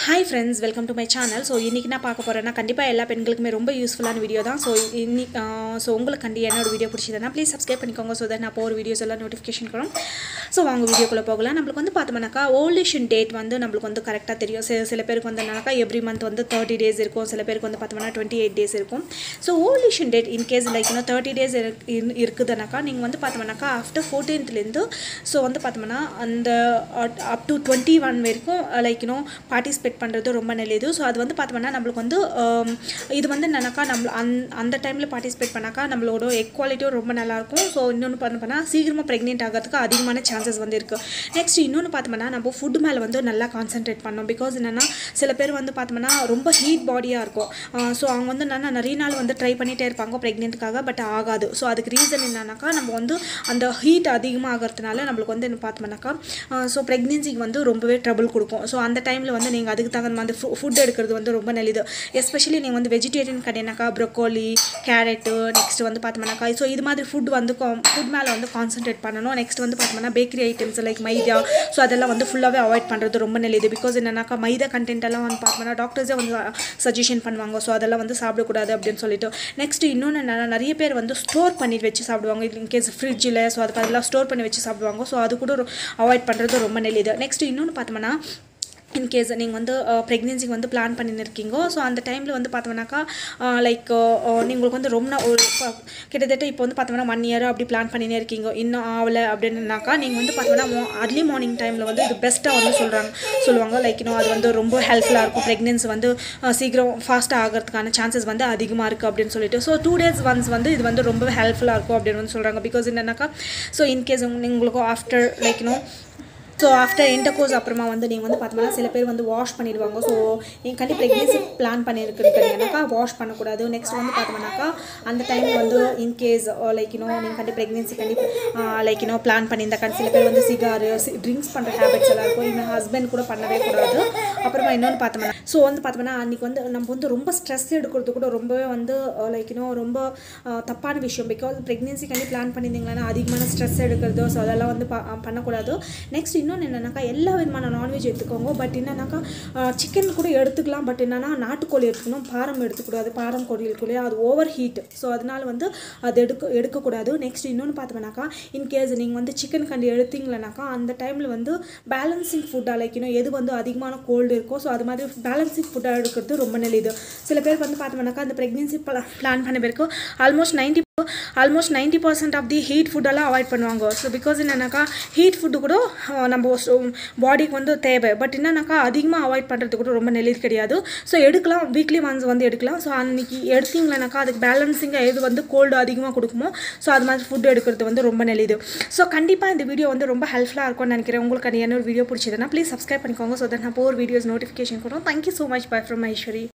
hi friends welcome to my channel so இன்றைக்கி நான் பார்க்க போகிறேன்னா கண்டிப்பாக எல்லா பெண்களுக்குமே ரொம்ப யூஸ்ஃபுல்லான வீடியோ தான் ஸோ இன்னைக்கு ஸோ உங்களுக்கு கண்டி என்னோட வீடியோ பிடிச்சதுன்னா ப்ளீஸ் சப்ஸ்கிரைப் பண்ணிக்கோங்க ஸோ தட் நான் போகிற வீடியோஸ் எல்லாம் நோட்டிஃபிகேஷன் வரும் ஸோ வாங்க வீடியோக்குள்ளே போகலாம் நம்மளுக்கு வந்து பார்த்தோம்னாக்கா ஓல்டேஷன் டேட் வந்து நம்மளுக்கு வந்து கரெக்டாக தெரியும் சில சில பேருக்கு வந்து என்னன்னாக்கா எவ்ரி மந்த் வந்து தேர்ட்டி டேஸ் இருக்கும் சில பேருக்கு வந்து பார்த்தோம்னா டுவெண்ட்டி எயிட் டேஸ் இருக்கும் so ovulation date in case like இன்னும் தேர்ட்டி டேஸ் இருக்குதுனாக்கா நீங்கள் வந்து பார்த்தோம்னாக்கா ஆஃப்டர் ஃபோர்டீன்த்லேருந்து ஸோ வந்து பார்த்தோம்னா அந்த அப் டு டுவெண்ட்டி ஒன் வரைக்கும் லைக் இன்னும் பார்ட்டிசிபேட் பண்ணுறது ரொம்ப நல்லது ஸோ அது வந்து பார்த்தோம்னா நம்மளுக்கு வந்து ஆம், இது வந்து என்னன்னாக்கா நம்ம அந் அந்த டைமில் பார்ட்டிசிபேட் பண்ணாக்கா நம்மளோட எக் குவாலிட்டியும் ரொம்ப நல்லாயிருக்கும் ஸோ இன்னொன்று பண்ண பண்ணால் சீக்கிரமாக ப்ரெக்னென்ட் ஆகிறதுக்கு அதிகமான சான்சஸ் வந்து இருக்குது நெக்ஸ்ட் இன்னொன்று பார்த்தோம்னா நம்ம ஃபுட் மேலே வந்து நல்லா கான்சென்ட்ரேட் பண்ணோம் பிகாஸ் என்னென்னா சில பேர் வந்து பார்த்தோம்னா ரொம்ப ஹீட் பாடியாக இருக்கும் ஸோ அவங்க வந்து என்னென்னா நிறைய நாள் வந்து ட்ரை பண்ணிகிட்டே இருப்பாங்க ப்ரெக்னென்ட்டுக்காக பட் ஆகாது ஸோ அதுக்கு ரீசன் என்னன்னாக்கா நம்ம வந்து அந்த ஹீட் அதிகமாக ஆகிறதுனால நம்மளுக்கு வந்து என்ன பார்த்தோம்னாக்கா ஸோ ப்ரெக்னென்சிக்கு வந்து ரொம்பவே ட்ரபிள் கொடுக்கும் ஸோ அந்த டைமில் வந்து நீங்கள் அதுக்கு தகுந்த மாதிரி ஃபுட் எடுக்கிறது வந்து ரொம்ப நல்லது எஸ்பெஷலி நீங்கள் வந்து வெஜிடேரியன் கிடையானாக்கா ப்ரொக்கோலி கேரட்டு நெக்ஸ்ட் வந்து பார்த்தோம்னாக்கா ஸோ இது மாதிரி ஃபுட் வந்து ஃபுட் மேலே வந்து கான்சென்ட்ரேட் பண்ணணும் நெக்ஸ்ட் வந்து பார்த்தோம்னா bakery items like maida so அதெல்லாம் வந்து ஃபுல்லாகவே அவாய்ட் பண்ணுறது ரொம்ப நல்லது பிகாஸ் என்னன்னாக்கா மைதா கண்டென்ட் எல்லாம் வந்து பார்த்தோம்னா டாக்டர்ஸே வந்து சஜஷன் பண்ணுவாங்க ஸோ அதெல்லாம் வந்து சாப்பிடக்கூடாது அப்படின்னு சொல்லிட்டு நெக்ஸ்ட் இன்னொன்று என்னன்னா நிறைய பேர் வந்து ஸ்டோர் பண்ணி வச்சு சாப்பிடுவாங்க இன்கேஸ் ஃப்ரிட்ஜில் ஸோ அதுக்கு அதெல்லாம் ஸ்டோர் பண்ணி வச்சு சாப்பிடுவாங்க ஸோ அது கூட அவாய்ட் பண்ணுறது ரொம்ப நல்லது நெக்ஸ்ட் இன்னொன்று பார்த்தோம்னா இன்கேஸ் நீங்கள் வந்து ப்ரெக்னென்சிக்கு வந்து பிளான் பண்ணின்னு இருக்கீங்க ஸோ அந்த டைமில் வந்து பார்த்தோம்னாக்கா லைக் உங்களுக்கு வந்து ரொம்ப நா- ஒரு ப- கிட்டத்தட்ட இப்போ வந்து பார்த்தோம்னா ஒன் இயர் அப்படி பிளான் பண்ணினே இருக்கீங்க இன்னும் ஆகலை அப்படின்னாக்கா நீங்கள் வந்து பார்த்தோம்னா அர்லி மார்னிங் டைமில் வந்து இது பெஸ்ட்டாக வந்து சொல்கிறாங்க சொல்லுவாங்க லைக் இன்னும் அது வந்து ரொம்ப ஹெல்ப்ஃபுல்லாக இருக்கும் ப்ரெக்னென்சி வந்து அஹ், சீக்கிரம் ஃபாஸ்ட்டாக ஆகிறதுக்கான சான்சஸ் வந்து அதிகமாக இருக்குது அப்படின்னு சொல்லிட்டு ஸோ டூ டேஸ் ஒன்ஸ் வந்து இது வந்து ரொம்ப ஹெல்ப்ஃபுல்லாக இருக்கும் அப்படின்னு வந்து சொல்கிறாங்க பிகாஸ் என்னன்னாக்கா ஸோ இன்கேஸ் உங்களுக்கு ஆஃப்டர் லைக் இன்னும் ஸோ ஆஃப்டர் இன்டர்கோர்ஸ் அப்புறமா வந்து நீங்கள் வந்து பார்த்தோம்னா சில பேர் வந்து வாஷ் பண்ணிடுவாங்க ஸோ நீங்கள் கண்டி ப்ரெக்னென்சி பிளான் பண்ணியிருக்கிறீங்கனாக்கா வாஷ் பண்ணக்கூடாது நெக்ஸ்ட் வந்து பார்த்தோம்னாக்கா அந்த டைமில் வந்து இன்கேஸ் லைக் இன்னும் நீங்கள் கண்டி ப்ரெக்னென்சி கண்டி லைக் இன்னும் பிளான் பண்ணியிருந்தா சில பேர் வந்து சிகாரு ட்ரிங்க்ஸ் பண்ணுற ஹேபிட்ஸ் எல்லாம் இருக்கும் இவன் ஹஸ்பண்ட் கூட பண்ணவே கூடாது அப்புறமா இன்னொன்று பார்த்தோம்னா ஸோ வந்து பார்த்தோம்னா அன்றைக்கி வந்து நம்ம வந்து ரொம்ப ஸ்ட்ரெஸ் எடுக்கிறது கூட ரொம்பவே வந்து லைக் இன்னும் ரொம்ப அஹ், தப்பான விஷயம் பிகாஸ் ப்ரெக்னென்சிக்காண்டி பிளான் பண்ணியிருந்தீங்கன்னா அதிகமான ஸ்ட்ரெஸ் எடுக்கிறது ஸோ அதெல்லாம் வந்து ப- பண்ணக்கூடாது நெக்ஸ்ட் இன்னொன்று என்னென்னாக்கா எல்லா விதமான நான்வெஜ் எடுத்துக்கோங்க பட் என்னன்னாக்கா சிக்கன் கூட எடுத்துக்கலாம் பட் என்னன்னா நாட்டுக்கோழி எடுத்துக்கணும் பாரம் எடுத்துக்கூடாது பாரம் கோழி இருக்கக்கூடிய அது ஓவர் ஹீட் ஸோ அதனால வந்து அது எடுக்க எடுக்கக்கூடாது நெக்ஸ்ட் இன்னொன்று பார்த்தோம்னாக்கா இன்கேஸ் நீங்கள் வந்து சிக்கன் கண்டி எடுத்தீங்களனாக்கா அந்த டைமில் வந்து பேலன்சிங் ஃபுட்டாக லைக் இன்னும் எது வந்து அதிகமான கோல்டு இருக்கோ ஸோ அது மாதிரி பேலன்சிங் ஃபுட்டாக எடுக்கிறது ரொம்ப நல்லது சில பேர் வந்து பார்த்தோம்னாக்கா அந்த ப்ரெக்னென்சி பிளான் பண்ண பேருக்கு almost ninety almost ninety percent of the heat ஃபுட்டெல்லாம் அவாய்ட் பண்ணுவாங்க ஸோ பிகாஸ் என்னன்னாக்கா ஹீட் ஃபுட்டு கூட அஹ், நம்ம பாடிக்கு வந்து தேவை பட் என்னன்னாக்கா அதிகமாக அவாய்ட் பண்ணுறது கூட ரொம்ப நல்லது கிடையாது ஸோ எடுக்கலாம் வீக்லி ஒன்ஸ் வந்து எடுக்கலாம் ஸோ அன்னைக்கு எடுத்தீங்களனாக்கா அதுக்கு பேலன்சிங்காக எது வந்து கோல்டு அதிகமாக கொடுக்குமோ ஸோ அது மாதிரி ஃபுட் எடுக்கிறது வந்து ரொம்ப நல்லது ஸோ கண்டிப்பாக இந்த வீடியோ வந்து ரொம்ப ஹெல்ப்ஃபுல்லாக இருக்கும்னு நினைக்கிறேன் உங்களுக்கு அது என்ன ஒரு வீடியோ பிடிச்சதுன்னா ப்ளீஸ் சப்ஸ்கிரைப் பண்ணிக்கோங்க ஸோ தட் நான் போகிற வீடியோஸ் நோட்டிஃபிகேஷன் கொடுக்கும் thank you so much bye from Ishari